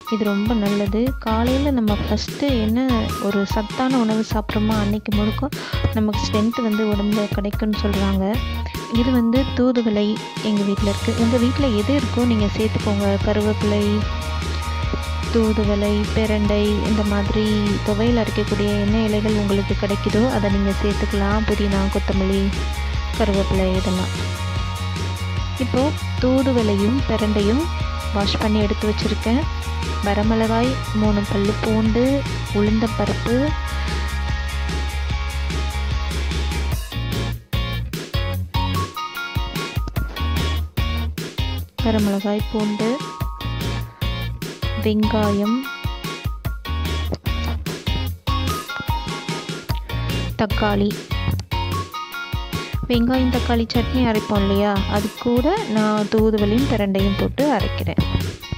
இது ரொம்ப நல்லது காலையில் நம்ம ஃபஸ்ட்டு என்ன ஒரு சத்தான உணவு சாப்பிட்றோமோ அன்னைக்கு முழுக்க நமக்கு ஸ்ட்ரென்த் வந்து உடம்புல கிடைக்கும்னு சொல்கிறாங்க இது வந்து தூதுவளை எங்கள் வீட்டில் இருக்குது உங்கள் வீட்டில் எது இருக்கோ நீங்கள் சேர்த்துக்கோங்க கருவேப்பிலை தூதுவளை பிரண்டை இந்த மாதிரி துவையில் அரைக்கக்கூடிய என்ன இலைகள் உங்களுக்கு கிடைக்குதோ அதை நீங்கள் சேர்த்துக்கலாம் புதினா கொத்தமல்லி கருவேப்பிலை இதெல்லாம் இப்போது தூதுவளையும் பிரண்டையும் வாஷ் பண்ணி எடுத்து வச்சுருக்கேன் வரமிளகாய் மூணு பல் பூண்டு உளுந்தம்பருப்பு வரமிளகாய் பூண்டு வெங்காயம் தக்காளி வெங்காயம் தக்காளி சட்னி அரைப்போம் இல்லையா அது கூட நான் தூதுவளையும் பிரண்டையும் போட்டு அரைக்கிறேன்